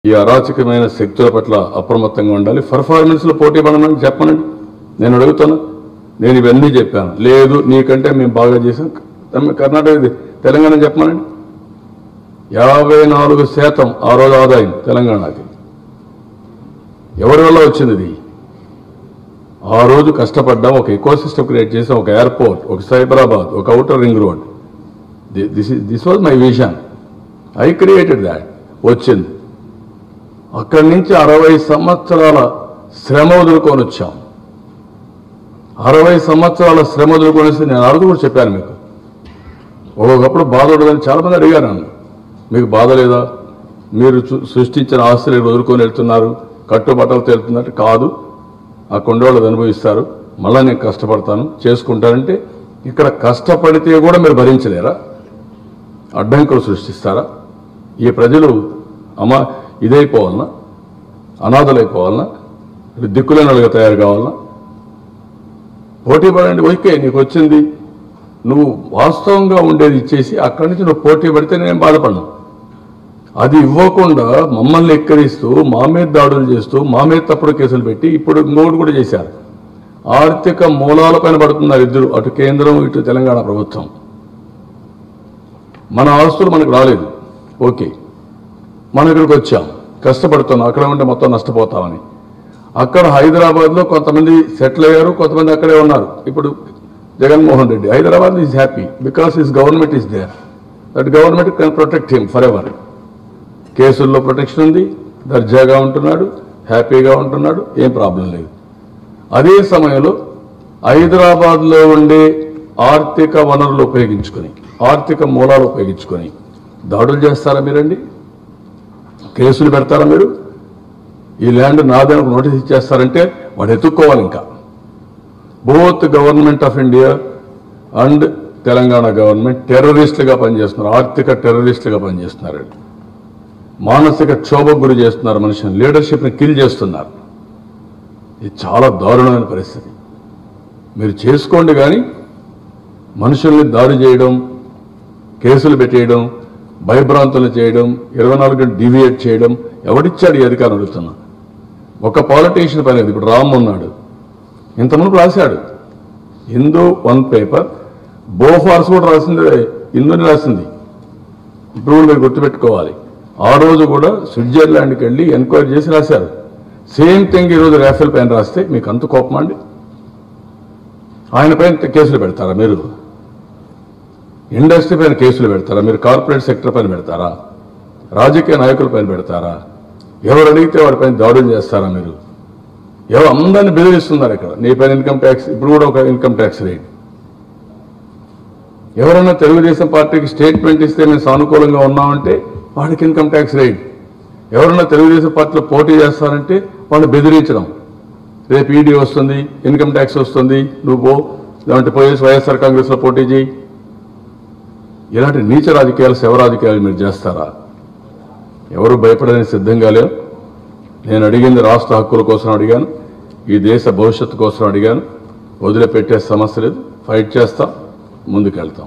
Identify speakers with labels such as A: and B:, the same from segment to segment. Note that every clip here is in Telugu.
A: ఈ అరాచకమైన శక్తుల పట్ల అప్రమత్తంగా ఉండాలి పర్ఫార్మెన్స్ లో పోటీ పడమని చెప్పనండి నేను అడుగుతాను నేను ఇవన్నీ చెప్పాను లేదు నీకంటే మేము బాగా చేసాం తమ- కర్ణాటక ఇది తెలంగాణ చెప్పమనండి యాభై నాలుగు శాతం ఆ రోజు ఆదాయం తెలంగాణకి ఎవరి వల్ల వచ్చింది ఇది ఆ రోజు కష్టపడ్డాం ఒక ఎకో సిస్టమ్ క్రియేట్ చేసాం ఒక ఎయిర్పోర్ట్ ఒక సైబరాబాద్ ఒక outer ring road this this was my vision I created that వచ్చింది అక్కడి నుంచి అరవై సంవత్సరాల శ్రమ వదులుకొని వచ్చాం అరవై సంవత్సరాల శ్రమ వదులుకొని వస్తే నేను అరుదు కూడా చెప్పాను మీకు ఒక్కొక్కప్పుడు బాధ ఉండదని చాలా మంది అడిగారు నన్ను మీకు బాధ లేదా మీరు చు- సృష్టించిన ఆస్తులు ఇక్కడ వదులుకొని వెళ్తున్నారు కట్టుబట్టలు తేలుతున్నట్టు కాదు ఆ కొండవాళ్ళు అనుభవిస్తారు మళ్ళీ నేను కష్టపడతాను చేసుకుంటానంటే ఇక్కడ కష్టపడితే కూడా మీరు భరించలేరా అడ్డంకులు సృష్టిస్తారా ఈ ప్రజలు అమా ఇదైపోవాలనా అనాథలైపోవాలనా దిక్కులేని వాళ్ళుగా తయారు కావాలనా పోటీ పడండి ఓకే నీకు వచ్చింది నువ్వు వాస్తవంగా ఉండేది ఇచ్చేసి అక్కడి నుంచి నువ్వు పోటీ పడితే నేను బాధపడను అది ఇవ్వకుండా మమ్మల్ని ఎక్కరిస్తూ మా మీద దాడులు చేస్తూ మా మీద తప్పుడు కేసులు పెట్టి ఇప్పుడు ఇంకోటి కూడా చేశారు ఆర్థిక మూలాలపైన పడుతున్నారు ఇద్దరు అటు కేంద్రం ఇటు తెలంగాణ ప్రభుత్వం మన ఆస్తులు మనకు రాలేదు ఓకే మనం ఇక్కడికి వచ్చాం కష్టపడుతున్నాం అక్కడ ఉంటే మొత్తం నష్టపోతామని అక్కడ హైదరాబాద్లో కొంతమంది సెటిల్ అయ్యారు కొంతమంది అక్కడే ఉన్నారు ఇప్పుడు Jaganmohan Reddy Hyderabad is happy because his government is there that government can protect him for ever కేసుల్లో ప్రొటెక్షన్ ఉంది దర్జాగా ఉంటున్నాడు హ్యాపీగా ఉంటున్నాడు ఏం ప్రాబ్లం లేదు అదే సమయంలో హైదరాబాద్లో ఉండే ఆర్థిక వనరులు ఉపయోగించుకొని ఆర్థిక మూలాలు ఉపయోగించుకొని దాడులు చేస్తారా మీరండి కేసులు పెడతారా మీరు ఈ ల్యాండ్ నాదని ఒక నోటీస్ ఇచ్చేస్తారంటే వాడు ఎత్తుక్కోవాలి ఇంకా both government of India and Telangana government టెర్రరిస్టులుగా పనిచేస్తున్నారు ఆర్థిక టెర్రరిస్టులుగా పనిచేస్తున్నారు మానసిక క్షోభకు గురి చేస్తున్నారు మనిషిని లీడర్షిప్ని కిల్ చేస్తున్నారు ఇది చాలా దారుణమైన పరిస్థితి మీరు చేసుకోండి కానీ మనుషుల్ని దాడి చేయడం కేసులు పెట్టేయడం భయభ్రాంతులు చేయడం ఇరవై నాలుగు గంటలు డివియేట్ చేయడం ఎవడిచ్చాడు ఈ అధికారం అడుగుతున్నా ఒక పాలిటీషియన్ పని ఇప్పుడు రామ్ ఉన్నాడు ఇంతమంది రాశాడు హిందూ వన్ పేపర్ బోఫార్స్ కూడా రాసింది హిందూని రాసింది ఇప్పుడు కూడా మీరు గుర్తుపెట్టుకోవాలి ఆ రోజు కూడా స్విట్జర్లాండ్కి వెళ్ళి ఎంక్వైరీ చేసి రాశారు సేమ్ థింగ్ ఈరోజు రాఫెల్ పైన రాస్తే మీకు అంత కోపం అండి ఆయన పైన కేసులు పెడతారా మీరు ఇండస్ట్రీ పైన కేసులు పెడతారా మీరు కార్పొరేట్ సెక్టర్ పైన పెడతారా రాజకీయ నాయకుల పైన పెడతారా ఎవరు అడిగితే వాడి పైన దాడులు చేస్తారా మీరు ఎవరు అందరిని బెదిరిస్తున్నారు ఇక్కడ నీ పైన ఇన్కమ్ ట్యాక్స్ ఇప్పుడు కూడా ఒక ఇన్కమ్ ట్యాక్స్ రేట్ ఎవరైనా తెలుగుదేశం పార్టీకి స్టేట్మెంట్ ఇస్తే మేము సానుకూలంగా ఉన్నామంటే వాడికి ఇన్కమ్ ట్యాక్స్ రేట్ ఎవరైనా తెలుగుదేశం పార్టీలో పోటీ చేస్తారంటే వాళ్ళు బెదిరించడం రేపు ఈడీ వస్తుంది ఇన్కమ్ ట్యాక్స్ వస్తుంది నువ్వు పో లేదంటే పోయేసి వైఎస్ఆర్ కాంగ్రెస్లో పోటీ చేయి ఇలాంటి నీచ రాజకీయాలు శవ రాజకీయాలు మీరు చేస్తారా ఎవరు భయపడని సిద్ధంగా లేవు నేను అడిగింది రాష్ట్ర హక్కుల కోసం అడిగాను ఈ దేశ భవిష్యత్తు కోసం అడిగాను వదిలిపెట్టే సమస్య లేదు ఫైట్ చేస్తాం ముందుకెళ్తాం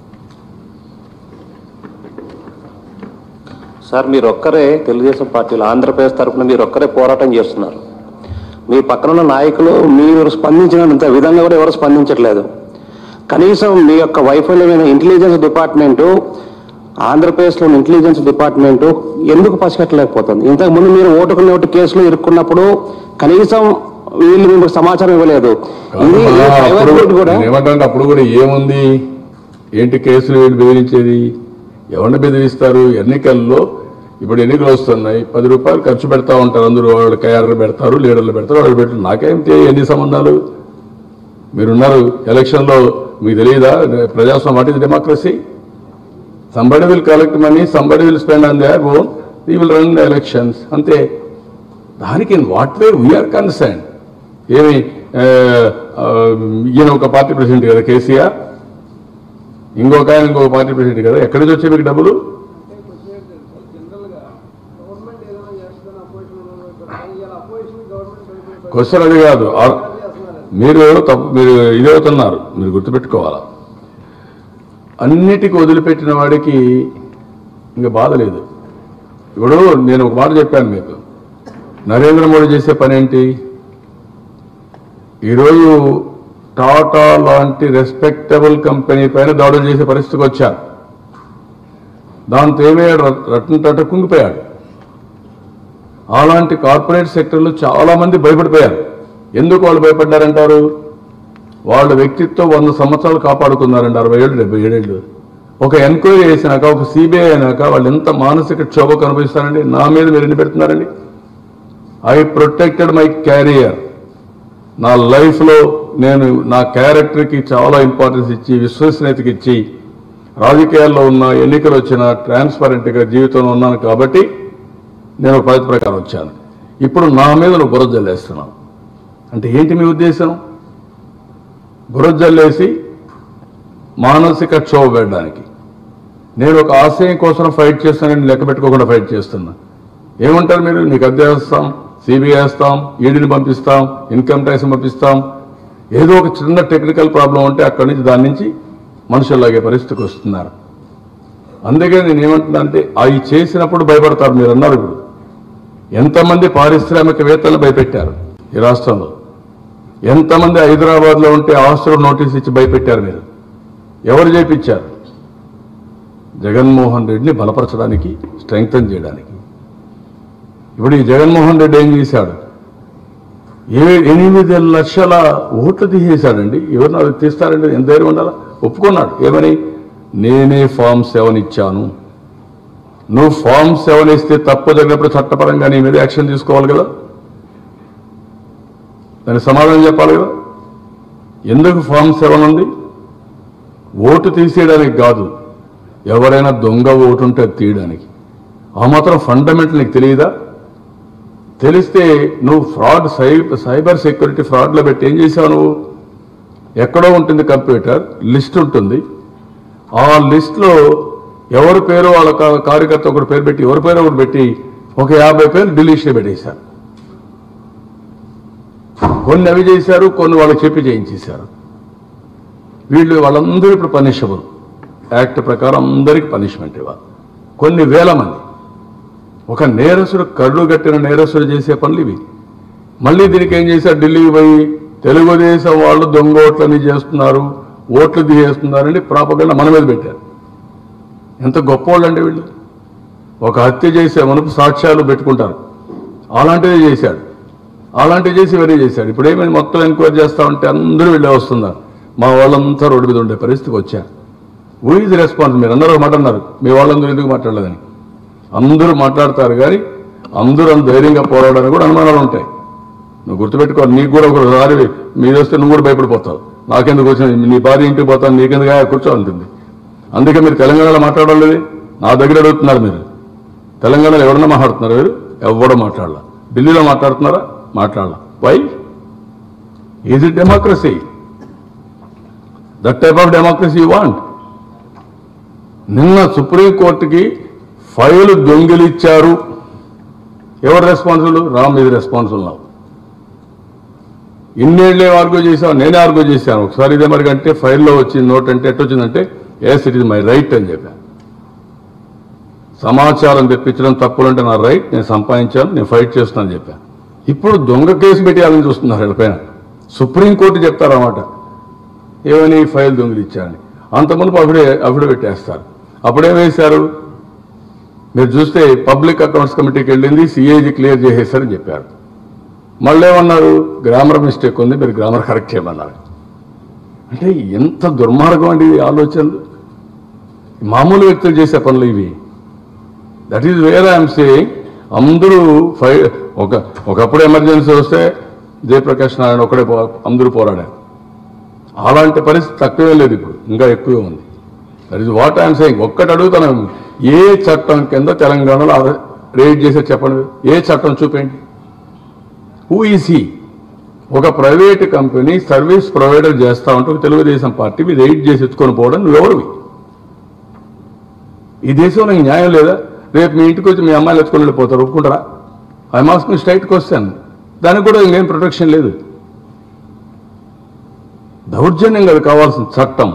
B: సార్ మీరు ఒక్కరే తెలుగుదేశం పార్టీలో ఆంధ్రప్రదేశ్ తరఫున మీరు ఒక్కరే పోరాటం చేస్తున్నారు మీ పక్కన ఉన్న నాయకులు మీరు స్పందించినంత విధంగా కూడా ఎవరు స్పందించట్లేదు కనీసం మీ యొక్క వైఫల్యమైన ఇంటెలిజెన్స్ డిపార్ట్మెంటు ఆంధ్రప్రదేశ్లోని ఇంటెలిజెన్స్ డిపార్ట్మెంటు ఎందుకు పసిగట్టలేకపోతుంది ఇంతకుముందు మీరు ఓటుకునే ఓటు కేసులో ఇరుక్కున్నప్పుడు కనీసం వీళ్ళు మీకు సమాచారం ఇవ్వలేదు ఇది
A: అప్పుడు
B: ప్రైవేట్ బోర్డు కూడా
A: నేను ఏమంటానంటే అప్పుడు కూడా ఏముంది ఏంటి కేసులు ఏంటి బెదిరించేది ఎవరిని బెదిరిస్తారు ఎన్నికల్లో ఇప్పుడు ఎన్నికలు వస్తున్నాయి పది రూపాయలు ఖర్చు పెడతా ఉంటారు అందరూ వాళ్ళు కయార్లు పెడతారు లీడర్లు పెడతారు వాళ్ళు పెట్టారు నాకేమిటి ఎన్ని సంబంధాలు మీరున్నారు ఎలక్షన్లో మీకు తెలియదా ప్రజాస్వామ్యం what is democracy somebody will collect money somebody will spend on their own he will run elections అంతే దానికి వాట్ వే వీఆర్ కన్సర్న్ ఏమి ఆ, ఆ, ఈయన ఒక పార్టీ ప్రెసిడెంట్ కదా కేసీఆర్ ఇంకొక ఆయన ఇంకొక పార్టీ ప్రెసిడెంట్ కదా ఎక్కడి నుంచి వచ్చాయి మీకు డబ్బులు
C: జనరల్గా గవర్నమెంట్ ఏదైనా చేస్తుందని అపోజిషన్ కానీ ఇలా అపోజిషన్ గవర్నమెంట్
A: క్వశ్చన్ అది కాదు ఆ- మీరు తప్పు మీరు ఇది అవుతున్నారు మీరు గుర్తుపెట్టుకోవాలా అన్నిటికీ వదిలిపెట్టిన వాడికి ఇంకా బాధ లేదు ఇప్పుడు నేను ఒక మాట చెప్పాను మీకు నరేంద్ర మోడీ చేసే పని ఏంటి ఈరోజు టాటా లాంటి రెస్పెక్టబుల్ కంపెనీ పైన దాడులు చేసే పరిస్థితికి వచ్చారు దాంతో ఏమయ్యాడు రత్- రతన్ టాటా కుంగిపోయాడు అలాంటి కార్పొరేట్ సెక్టర్లు చాలా మంది భయపడిపోయారు ఎందుకు వాళ్ళు భయపడ్డారంటారు వాళ్ళ వ్యక్తిత్వం వంద సంవత్సరాలు కాపాడుకున్నారండి అరవై ఏళ్ళు డెబ్బై ఏడేళ్ళు ఒక ఎంక్వైరీ చేసినాక ఒక సిబిఐ అయినాక వాళ్ళు ఎంత మానసిక క్షోభకు అనుభవిస్తారండి నా మీద మీరు ఎన్ని పెడుతున్నారండి ఐ ప్రొటెక్టెడ్ మై క్యారియర్ నా లైఫ్లో నేను నా క్యారెక్టర్కి చాలా ఇంపార్టెన్స్ ఇచ్చి విశ్వసనీయతకి ఇచ్చి రాజకీయాల్లో ఉన్న ఎన్నికలు వచ్చిన ట్రాన్స్పరెంట్గా జీవితంలో ఉన్నాను కాబట్టి నేను ఒక పద్ధతి ప్రకారం వచ్చాను ఇప్పుడు నా మీద నువ్వు బురద జల్లేస్తున్నావు అంటే ఏంటి మీ ఉద్దేశం బురద జల్లేసి మానసిక క్షోభ పెట్టడానికి నేను ఒక ఆశయం కోసం ఫైట్ చేస్తానని లెక్క పెట్టుకోకుండా ఫైట్ చేస్తున్నా ఏమంటారు మీరు నీకు అద్దె వేస్తాం సిబిఐ వేస్తాం ఈడీని పంపిస్తాం ఇన్కమ్ ట్యాక్స్ పంపిస్తాం ఏదో ఒక చిన్న టెక్నికల్ ప్రాబ్లం ఉంటే అక్కడి నుంచి దాని నుంచి మనుషుల్లాగే పరిస్థితికి వస్తున్నారు అందుకే నేను ఏమంటున్నా అంటే అవి చేసినప్పుడు భయపడతారు మీరు అన్నారు ఇప్పుడు ఎంతమంది పారిశ్రామికవేత్తలు భయపెట్టారు ఈ రాష్ట్రంలో ఎంతమంది హైదరాబాద్లో ఉంటే ఆస్తులు నోటీస్ ఇచ్చి భయపెట్టారు మీరు ఎవరు చేపించారు జగన్మోహన్ రెడ్డిని బలపరచడానికి స్ట్రెంగ్తన్ చేయడానికి ఇప్పుడు ఈ జగన్మోహన్ రెడ్డి ఏం చేశాడు ఏ ఎనిమిది లక్షల ఓట్లు తీసేశాడండి ఎవరు నాకు తీస్తారండి ఎంత ధైర్యం ఉండాలా ఒప్పుకున్నాడు ఏమని నేనే ఫామ్ సెవెన్ ఇచ్చాను నువ్వు ఫామ్ సెవెన్ ఇస్తే తప్పు జరిగినప్పుడు చట్టపరంగా నీ మీద యాక్షన్ తీసుకోవాలి కదా దానికి సమాధానం చెప్పాలి కదా ఎందుకు ఫామ్ సెవెన్ ఉంది ఓటు తీసేయడానికి కాదు ఎవరైనా దొంగ ఓటు ఉంటే అది తీయడానికి ఆ మాత్రం ఫండమెంటల్ నీకు తెలియదా తెలిస్తే నువ్వు ఫ్రాడ్ సై సైబర్ సెక్యూరిటీ ఫ్రాడ్లో పెట్టి ఏం చేసావు నువ్వు ఎక్కడో ఉంటుంది కంప్యూటర్ లిస్ట్ ఉంటుంది ఆ లిస్ట్లో ఎవరి పేరు వాళ్ళ కా- కార్యకర్త ఒకటి పేరు పెట్టి ఎవరి పేరు ఒకటి పెట్టి ఒక యాభై పేరు డిలీషన్ పెట్టేశారు కొన్ని అవి చేశారు కొన్ని వాళ్ళకి చెప్పి చేయించేశారు వీళ్ళు వాళ్ళందరూ ఇప్పుడు పనిషబుల్ యాక్ట్ ప్రకారం అందరికీ పనిష్మెంట్ ఇవ్వాలి కొన్ని వేల మంది ఒక నేరస్తుడు కరుడు కట్టిన నేరస్తుడు చేసే పనులు ఇవి మళ్ళీ దీనికి ఏం చేశారు ఢిల్లీకి పోయి తెలుగుదేశం వాళ్ళు దొంగ ఓట్లని చేస్తున్నారు ఓట్లు తీసేస్తున్నారని ప్రాపగండ మన మీద పెట్టారు ఎంత గొప్పవాళ్ళండి వీళ్ళు ఒక హత్య చేసే మనకు సాక్ష్యాలు పెట్టుకుంటారు అలాంటిదే చేశాడు అలాంటివి చేసి ఇవన్నీ చేశాడు ఇప్పుడు ఏమైంది మొత్తం ఎంక్వైరీ చేస్తా ఉంటే అందరూ వెళ్ళే వస్తున్నారు మా వాళ్ళంతా రోడ్డు మీద ఉండే పరిస్థితికి వచ్చారు హూ ఈజ్ రెస్పాన్స్ మీరు అందరూ ఒక మాట అన్నారు మీ వాళ్ళందరూ ఎందుకు మాట్లాడలేదని అందరూ మాట్లాడతారు కానీ అందరూ అంత ధైర్యంగా పోరాడడానికి కూడా అనుమానాలు ఉంటాయి నువ్వు గుర్తుపెట్టుకో నీకు కూడా ఒకసారి మీరు వస్తే నువ్వు కూడా భయపడిపోతావు నాకెందుకు వచ్చింది నీ భార్య ఇంటికి పోతాను నీకెందుకు కూర్చో ఉంటుంది అందుకే మీరు తెలంగాణలో మాట్లాడలేదు నా దగ్గర అడుగుతున్నారు మీరు తెలంగాణలో ఎవరన్నా మాట్లాడుతున్నారు మీరు ఎవడో మాట్లాడాల ఢిల్లీలో మాట్లాడుతున్నారా మాట్లాడాల why is it democracy that type of democracy want నిన్న సుప్రీంకోర్టుకి ఫైలు దొంగిలిచ్చారు ఎవరు రెస్పాన్సిబుల్ రామ్ ఇది రెస్పాన్సిబుల్ నావు ఇన్నేళ్ళే ఆర్గ్యూ చేశాను నేనే ఆర్గ్యూ చేశాను ఒకసారి ఇదే మరి అంటే ఫైల్లో వచ్చింది నోట్ అంటే ఎట్టొచ్చిందంటే yes it is my right అని చెప్పాను సమాచారం తెప్పించడం తప్పులంటే నా రైట్ నేను సంపాదించాను నేను ఫైట్ చేస్తున్నాను చెప్పాను ఇప్పుడు దొంగ కేసు పెట్టేయాలని చూస్తున్నారు వీళ్ళపైన సుప్రీంకోర్టు చెప్తారన్నమాట ఏమని ఫైల్ దొంగిలిచ్చారని అంతకుముందు అప్పుడే అఫిడవిట్ వేస్తారు అప్పుడేం వేశారు మీరు చూస్తే పబ్లిక్ అకౌంట్స్ కమిటీకి వెళ్ళింది సిఏజీ క్లియర్ చేసేసారని చెప్పారు మళ్ళీ ఏమన్నారు గ్రామర్ మిస్టేక్ ఉంది మీరు గ్రామర్ కరెక్ట్ చేయమన్నారు అంటే ఎంత దుర్మార్గం అండి ఈ ఆలోచనలు మామూలు వ్యక్తులు చేసే పనులు ఇవి that is where I'm saying అందరూ ఫై ఒక ఒకప్పుడు ఎమర్జెన్సీ వస్తే జయప్రకాష్ నారాయణ ఒకడే పో అందరూ పోరాడారు అలాంటి పరిస్థితి తక్కువే లేదు ఇప్పుడు ఇంకా ఎక్కువే ఉంది that is what I'm saying ఒక్కటి అడుగుతాను ఏ చట్టం కింద తెలంగాణలో రేట్ చేసే చెప్పండి ఏ చట్టం చూపేయండి హూ ఈస్ హీ ఒక ప్రైవేట్ కంపెనీ సర్వీస్ ప్రొవైడర్ చేస్తా ఉంటే ఒక తెలుగుదేశం పార్టీ మీద రైడ్ చేసి ఎత్తుకొని పోవడం నువ్వెవరివి ఈ దేశంలో నీకు న్యాయం లేదా రేపు మీ ఇంటికి వచ్చి మీ అమ్మాయిలు ఎత్తుకొని వెళ్ళిపోతారు ఒప్పుకుంటారా ఐ మాస్క్ స్ట్రైట్ క్వశ్చన్ దానికి కూడా ఇంకేం ప్రొటెక్షన్ లేదు దౌర్జన్యం కదా కావాల్సిన చట్టం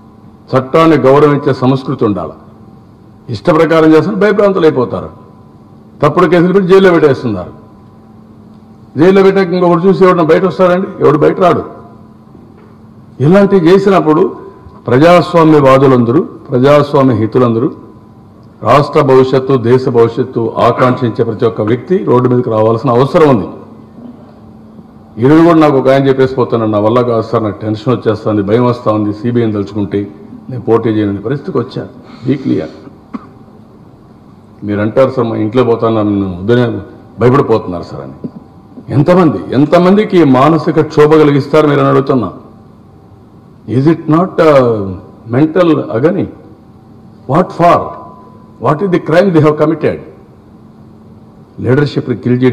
A: చట్టాన్ని గౌరవించే సంస్కృతి ఉండాలి ఇష్ట ప్రకారం చేస్తే భయభ్రాంతులు అయిపోతారు తప్పుడు కేసులు పెట్టి జైల్లో పెట్టేస్తున్నారు జైల్లో పెట్టాక ఇంకొకటి చూసి ఎవడన్నా బయట వస్తాడండి ఎవడు బయట రాడు ఇలాంటివి చేసినప్పుడు ప్రజాస్వామ్యవాదులందరూ ప్రజాస్వామ్య హితులందరూ రాష్ట్ర భవిష్యత్తు దేశ భవిష్యత్తు ఆకాంక్షించే ప్రతి ఒక్క వ్యక్తి రోడ్డు మీదకి రావాల్సిన అవసరం ఉంది ఈరోజు కూడా నాకు ఒక ఆయన చెప్పేసి పోతున్నాడు నా వల్ల కాదు సార్ నాకు టెన్షన్ వచ్చేస్తుంది భయం వస్తూ ఉంది సిబిఐని తలుచుకుంటే నేను పోటీ చేయని పరిస్థితికి వచ్చా బీ క్లియర్ మీరు అంటారు సార్ మా ఇంట్లో పోతాను నన్ను ఉదయం భయపడిపోతున్నారు సార్ అని ఎంతమంది ఎంతమందికి మానసిక క్షోభ కలిగిస్తారు మీరు అని అడుగుతున్నా is it not mental agony what for what is the crime they have committed leadership kill చేయడం